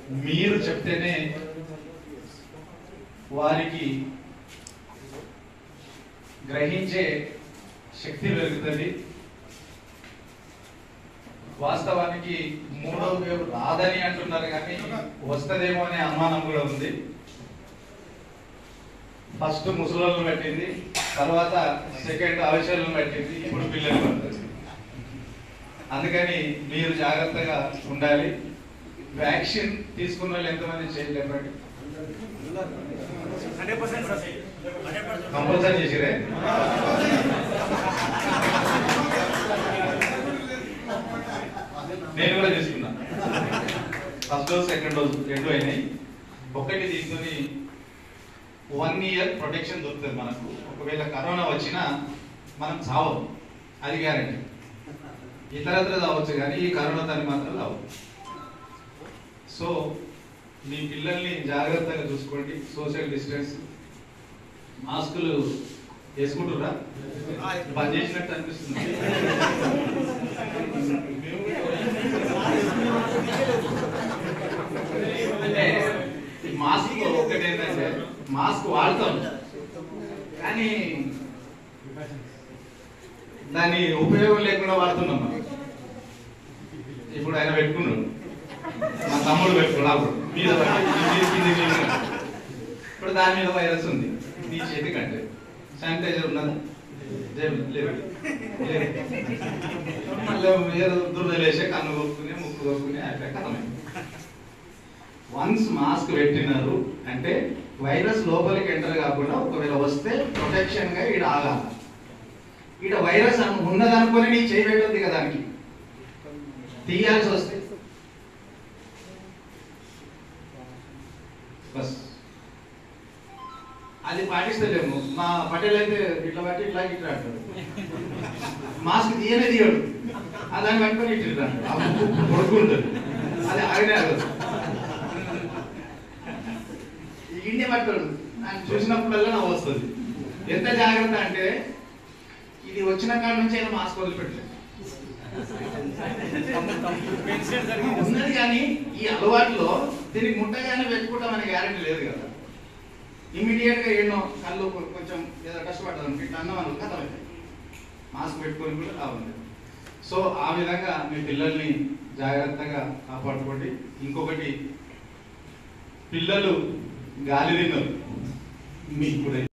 మీరు చెప్తేనే వారికి గ్రహించే శక్తి పెరుగుతుంది వాస్తవానికి మూడో వేవ్ రాదని అంటున్నారు కానీ వస్తదేమో అనే అనుమానం కూడా ఉంది ఫస్ట్ ముసలోళ్ళను పెట్టింది తర్వాత సెకండ్ అవసరాలను పెట్టింది ఇప్పుడు పిల్లలు పడుతుంది అందుకని మీరు జాగ్రత్తగా ఉండాలి వ్యాక్సిన్ తీసుకున్న వాళ్ళు ఎంతమంది చేయలేమండి కంపల్సరీ చేసిరే నేను కూడా తీసుకున్నా ఫస్ట్ డోస్ సెకండ్ డోస్ రెండు అయినాయి ఒకటి తీసుకుని వన్ ఇయర్ ప్రొటెక్షన్ దొరుకుతుంది మనకు ఒకవేళ కరోనా వచ్చినా మనం చావం అది గ్యారంటీ ఇతరత్ర చావచ్చు కానీ ఈ కరోనా దాన్ని మాత్రం రావు సో మీ పిల్లల్ని జాగ్రత్తగా చూసుకోండి సోషల్ డిస్టెన్స్ మాస్కులు వేసుకుంటురా బంద్ చేసినట్టు అనిపిస్తుంది అంటే ఈ మాస్క్ ఒకటి ఏంటంటే మాస్క్ వాడతాం కానీ దాని ఉపయోగం లేకుండా వాడుతున్నాం మనం ఇప్పుడు ఆయన పెట్టుకున్నాడు మా తమ్ముడు పెట్టుకున్నాడు మీద పడి, కింది కింది కింది. ఇప్పుడు దాని మీద వైరస్ ఉంది నీ చేతి కంటే శానిటైజర్ ఉన్నదా లేదు లేదు. లేదు. మళ్ళీ ఏదో దురదలేసే కన్ను కొట్టుకుని ముక్కు కొట్టుకుని అట్లా కథమైంది వన్స్ మాస్క్ పెట్టినారు అంటే వైరస్ లోపలికి ఎంటర్ కాకుండా ఒకవేళ వస్తే ప్రొటెక్షన్ గా ఈడ ఆగాలి ఈడ వైరస్ అను- ఉన్నదనుకొని నీ చేయి పెట్టద్దు కదా దానికి తీయాల్సి వస్తే బస్ అది పాటిస్తలేము మా పటేల్ అయితే ఇట్లా పట్టి ఇట్లా ఇట్లా అంటాడు మాస్క్ తీయనే తీయడు ఆ దాన్ని పట్టుకొని ఇట్లా అంటాడు ఆ ముక్కు పొడుకుంటుంది అది ఆగనే ఆగదు ఇండియా పట్టాడు ఆయన చూసినప్పుడల్లా నవ్వు వస్తుంది ఎంత జాగ్రత్త అంటే ఇది వచ్చిన కాడ నుంచి ఆయన మాస్క్ వదిలిపెట్టలేదు ఉన్నది కానీ ఈ అలవాటులో దీనికి ముట్టగానే పెట్టుకుంటాం అనే గ్యారెంటీ లేదు కదా ఇమీడియట్ గా ఎన్నో కళ్ళు కొ- కొంచెం ఏదో కష్టపడ్డాను ఇట్లా అన్నం అనుకో కథ మాస్క్ పెట్టుకొని కూడా లాభం లేదు సో ఆ విధంగా మీ పిల్లల్ని జాగ్రత్తగా కాపాడుకోండి ఇంకొకటి పిల్లలు గాలి తిన్నారు మీకు కూడా